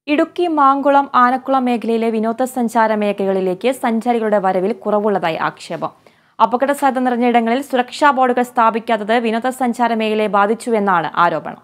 ഇടുക്കി മാങ്കുളം ആനക്കുളം മേഖലയിലെ വിനോദസഞ്ചാര മേഖലകളിലേക്ക് സഞ്ചാരികളുടെ വരവിൽ കുറവുള്ളതായി ആക്ഷേപം അപകട സാധ്യത നിറഞ്ഞ ഇടങ്ങളിൽ സുരക്ഷാ ബോർഡുകൾ സ്ഥാപിക്കാത്തത് വിനോദസഞ്ചാര മേഖലയെ ബാധിച്ചുവെന്നാണ് ആരോപണം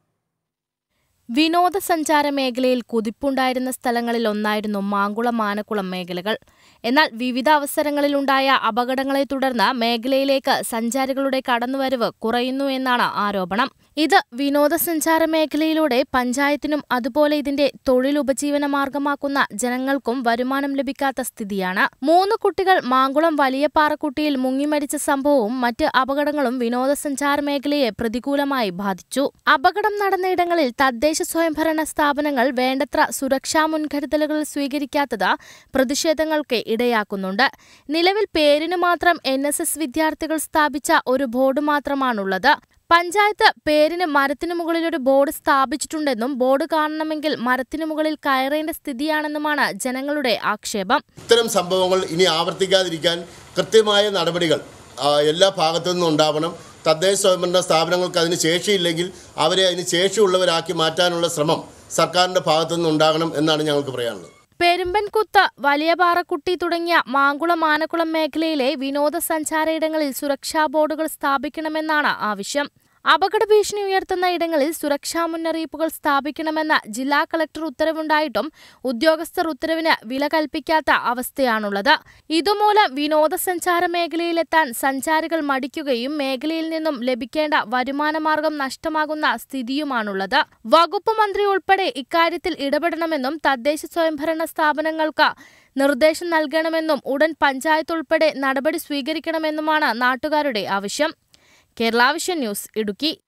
വിനോദസഞ്ചാര മേഖലയിൽ കുതിപ്പുണ്ടായിരുന്ന സ്ഥലങ്ങളിൽ ഒന്നായിരുന്നു മാങ്കുളം ആനക്കുളം മേഖലകൾ എന്നാൽ വിവിധ അവസരങ്ങളിലുണ്ടായ അപകടങ്ങളെ തുടർന്ന് മേഖലയിലേക്ക് സഞ്ചാരികളുടെ കടന്നുവരവ് കുറയുന്നു എന്നാണ് ആരോപണം ഇത് വിനോദസഞ്ചാര മേഖലയിലൂടെ പഞ്ചായത്തിനും അതുപോലെ ഇതിന്റെ തൊഴിലുപജീവന മാർഗമാക്കുന്ന ജനങ്ങൾക്കും വരുമാനം ലഭിക്കാത്ത സ്ഥിതിയാണ് മൂന്ന് കുട്ടികൾ മാങ്കുളം വലിയ പാറക്കുട്ടിയിൽ മുങ്ങിമരിച്ച സംഭവവും മറ്റ് അപകടങ്ങളും വിനോദസഞ്ചാര മേഖലയെ പ്രതികൂലമായി ബാധിച്ചു അപകടം നടന്നയിടങ്ങളിൽ തദ്ദേശ സ്വയംഭരണ സ്ഥാപനങ്ങൾ വേണ്ടത്ര സുരക്ഷാ മുൻകരുതലുകൾ സ്വീകരിക്കാത്തത് പ്രതിഷേധങ്ങൾക്ക് ഇടയാക്കുന്നുണ്ട് നിലവിൽ പേരിനു മാത്രം എൻ വിദ്യാർത്ഥികൾ സ്ഥാപിച്ച ഒരു ബോർഡ് മാത്രമാണുള്ളത് പഞ്ചായത്ത് പേരിന് മരത്തിനു മുകളിൽ ഒരു ബോർഡ് സ്ഥാപിച്ചിട്ടുണ്ടെന്നും ബോർഡ് കാണണമെങ്കിൽ മരത്തിനു മുകളിൽ കയറേണ്ട സ്ഥിതിയാണെന്നുമാണ് ജനങ്ങളുടെ ആക്ഷേപം ഇത്തരം സംഭവങ്ങൾ ഇനി ആവർത്തിക്കാതിരിക്കാൻ കൃത്യമായ നടപടികൾ ആ, എല്ലാ ഭാഗത്തു നിന്നും ഉണ്ടാവണം തദ്ദേശ സ്വയംഭരണ സ്ഥാപനങ്ങൾക്ക് അതിന് ശേഷിയില്ലെങ്കിൽ അവരെ അതിന് ശേഷിയുള്ളവരാക്കി മാറ്റാനുള്ള ശ്രമം സർക്കാരിൻ്റെ ഭാഗത്തു നിന്നും ഉണ്ടാകണം എന്നാണ് ഞങ്ങൾക്ക് പറയാനുള്ളത് പെരുമ്പൻകുത്ത് വലിയ പാറക്കുട്ടി തുടങ്ങിയ മാങ്കുളം ആനക്കുളം മേഖലയിലെ വിനോദസഞ്ചാര ഇടങ്ങളിൽ സുരക്ഷാ ബോർഡുകൾ സ്ഥാപിക്കണമെന്നാണ് ആവശ്യം അപകട ഭീഷണി ഉയർത്തുന്ന ഇടങ്ങളിൽ സുരക്ഷാ മുന്നറിയിപ്പുകൾ സ്ഥാപിക്കണമെന്ന ജില്ലാ കളക്ടർ ഉത്തരവുണ്ടായിട്ടും ഉദ്യോഗസ്ഥർ ഉത്തരവിന് വില കൽപ്പിക്കാത്ത അവസ്ഥയാണുള്ളത് ഇതുമൂലം വിനോദസഞ്ചാര മേഖലയിലെത്താൻ സഞ്ചാരികൾ മടിക്കുകയും മേഖലയിൽ നിന്നും ലഭിക്കേണ്ട വരുമാനമാർഗം നഷ്ടമാകുന്ന സ്ഥിതിയുമാണുള്ളത് വകുപ്പ് മന്ത്രി ഉൾപ്പെടെ ഇക്കാര്യത്തിൽ ഇടപെടണമെന്നും തദ്ദേശ സ്വയംഭരണ സ്ഥാപനങ്ങൾക്ക് നിർദ്ദേശം നൽകണമെന്നും ഉടൻ പഞ്ചായത്ത് ഉൾപ്പെടെ നടപടി സ്വീകരിക്കണമെന്നുമാണ് നാട്ടുകാരുടെ ആവശ്യം കേരള വിഷൻ ന്യൂസ് ഇടുക്കി